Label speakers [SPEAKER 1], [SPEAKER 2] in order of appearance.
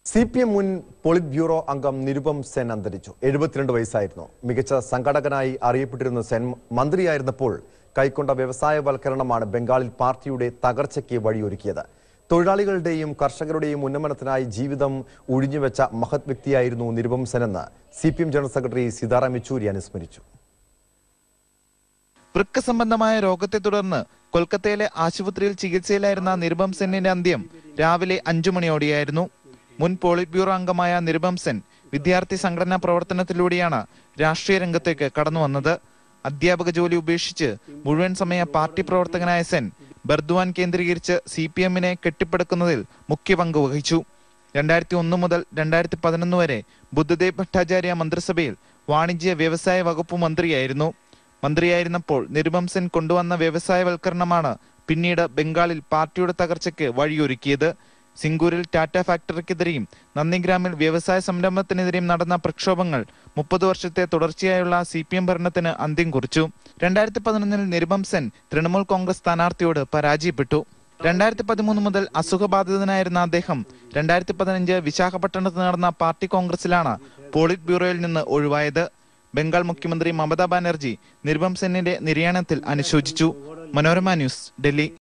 [SPEAKER 1] C P M മുൻ polit bureau അംഗം നിരുപം സെൻ അന്തരിച്ചു എഴുപത്തിരണ്ട് വയസ്സായിരുന്നു മികച്ച സംഘടകനായി അറിയപ്പെട്ടിരുന്ന സെൻ മന്ത്രിയായിരുന്നപ്പോൾ കൈക്കൊണ്ട വ്യവസായവൽക്കരണമാണ് ബംഗാളിൽ പാർട്ടിയുടെ തകർച്ചയ്ക്ക് വഴിയൊരുക്കിയത് തൊഴിലാളികളുടെയും കർഷകരുടെയും ഉന്നമനത്തിനായി ജീവിതം ഒഴിഞ്ഞുവെച്ച മഹത് വ്യക്തിയായിരുന്നു നിരുപം സെനെന്ന് C P M general secretary Sitaram Yechury അനുസ്മരിച്ചു
[SPEAKER 2] വൃക്ക സംബന്ധമായ രോഗത്തെ തുടർന്ന് കൊൽക്കത്തയിലെ ആശുപത്രിയിൽ ചികിത്സയിലായിരുന്ന നിരുപം സെന്നിന്റെ അന്ത്യം രാവിലെ അഞ്ചു മണിയോടെയായിരുന്നു മുൻ പോളിറ്റ് ബ്യൂറോ അംഗമായ നിരുപം സെൻ വിദ്യാർത്ഥി സംഘടനാ പ്രവർത്തനത്തിലൂടെയാണ് രാഷ്ട്രീയ രംഗത്തേക്ക് കടന്നു വന്നത് അധ്യാപക ജോലി ഉപേക്ഷിച്ച് മുഴുവൻ സമയ പാർട്ടി പ്രവർത്തകനായ സെൻ ബർദ്വാൻ കേന്ദ്രീകരിച്ച് സി പി എമ്മിനെ കെട്ടിപ്പടുക്കുന്നതിൽ മുഖ്യ പങ്ക് വഹിച്ചു രണ്ടായിരത്തി ഒന്ന് മുതൽ രണ്ടായിരത്തി പതിനൊന്ന് വരെ ബുദ്ധദേവ് ഭട്ടാചാര്യ മന്ത്രിസഭയിൽ വാണിജ്യ വ്യവസായ വകുപ്പ് മന്ത്രിയായിരുന്നു മന്ത്രിയായിരുന്നപ്പോൾ നിരുപം സെൻ കൊണ്ടുവന്ന വ്യവസായവൽക്കരണമാണ് പിന്നീട് ബംഗാളിൽ പാർട്ടിയുടെ തകർച്ചയ്ക്ക് വഴിയൊരുക്കിയത് സിംഗൂരിൽ ടാറ്റ ഫാക്ടറിക്കെതിരെയും നന്ദിഗ്രാമിൽ വ്യവസായ സംരംഭത്തിനെതിരെയും നടന്ന പ്രക്ഷോഭങ്ങൾ മുപ്പത് വർഷത്തെ തുടർച്ചയായുള്ള സി പി എം ഭരണത്തിന് അന്ത്യം കുറിച്ചു രണ്ടായിരത്തി പതിനൊന്നിൽ നിരുപം സെൻ തൃണമൂൽ കോൺഗ്രസ് സ്ഥാനാർത്ഥിയോട് പരാജയപ്പെട്ടു രണ്ടായിരത്തി പതിമൂന്ന് മുതൽ അസുഖബാധിതനായിരുന്ന അദ്ദേഹം രണ്ടായിരത്തി പതിനഞ്ച് വിശാഖപട്ടണത്ത് നടന്ന പാർട്ടി കോൺഗ്രസിലാണ് പോളിറ്റ് ബ്യൂറോയിൽ നിന്ന് ഒഴിവായത് ബംഗാൾ മുഖ്യമന്ത്രി മമതാ ബാനർജി നിരുപം സെന്നിന്റെ നിര്യാണത്തിൽ അനുശോചിച്ചു മനോരമ ന്യൂസ് ഡൽഹി